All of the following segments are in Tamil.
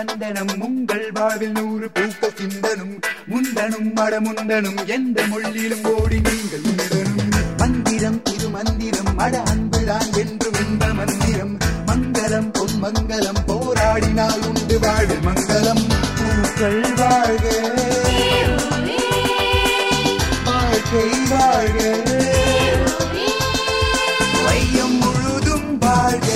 வந்தனம் உங்கள் வாழ்வில் நூறு பூக்க சிந்தனும் முந்தனும் மடமுந்தனும் எந்த மொழியிலும் ஓடி நீங்கள் உண்டனும் மந்திரம் திரு மந்திரம் மட அன்புதான் என்று இந்த மந்திரம் மங்களம் பொன் மங்களம் போராடினால் உண்டு வாழ்வில் மங்களம் பூக்கள் வாழ்க வாழ்க்கை வாழ்க வையம் முழுதும் வாழ்க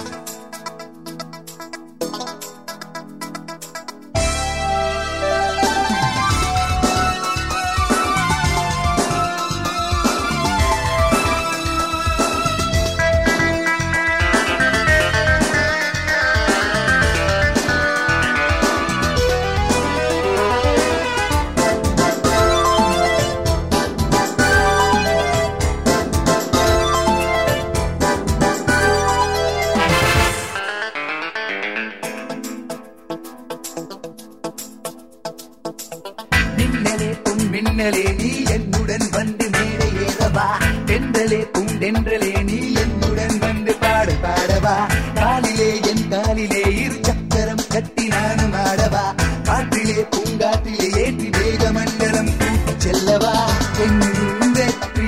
மின்னலே பொன் மின்னலே நீ என்னுடன் வந்து மேடை ஏறவா தென்றலே பூண்டென்றலே நீ என்னுடன் வந்து பாடு பாடவா காலிலே என் காலிலே இரு சக்கரம் கட்டி நானும் ஆடவா காற்றிலே பூங்காற்றிலே ஏற்றி வேக மண்டலம் கூட்டி செல்லவா என்றும் வெற்றி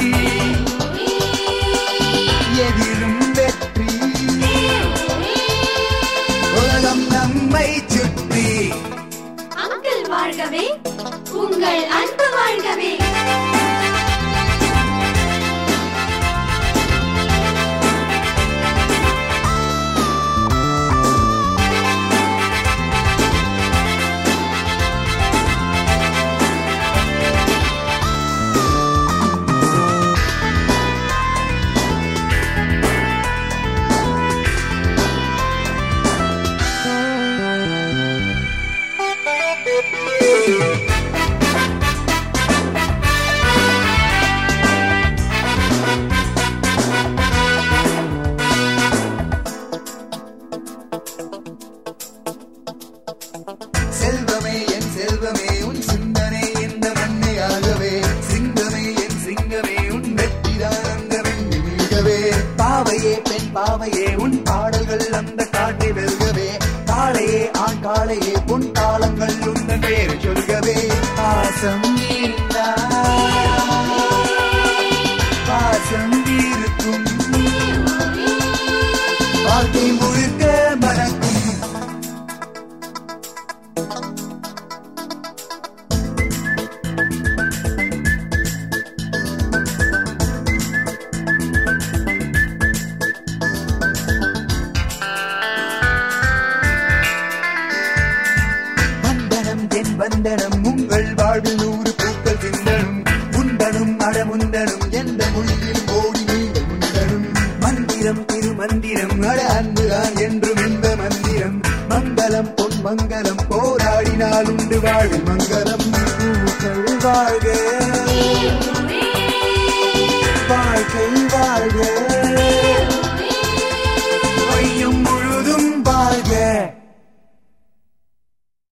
எதிரும் வெற்றி உலகம் நம்மை சுற்றி அங்கிள் வாழ்கவே உங்கள் அன்பு வாழ்கவே செல்வமே என் செல்வமே உன் சிந்தனை இந்த மண்ணையாகவே சிங்கமே என் சிங்கமே உன் வெற்றிதான் அந்த வெண்ணி வீழ்கவே பாவையே பெண் பாவையே உன் பாடல்கள் அந்த காட்டை வெல்கவே காளையே ஆண் காளையே உன் தாளங்கள் உந்த பேர் சொல்கவே பாசம் இருந்தால் பாசம் இருக்கும் வாழ்க்கை முழுக்க மறக்கும் வந்தனம் என் வந்தனம் உங்கள் வாழ்வில் நூறு பூக்கள் சிந்தனும் முந்தனும் அடமுந்தனும் எந்த மொழியில் ஓடி நீங்கள் முந்தனும் மந்திரம் திருமந்திரம் அட அன்புதான் என்றும் இந்த மந்திரம் மங்களம் பொன் மங்களம் போராடினால் உண்டு வாழ்வில் மங்களம் பூக்கள் வாழ்க வாழ்க்கை வாழ்க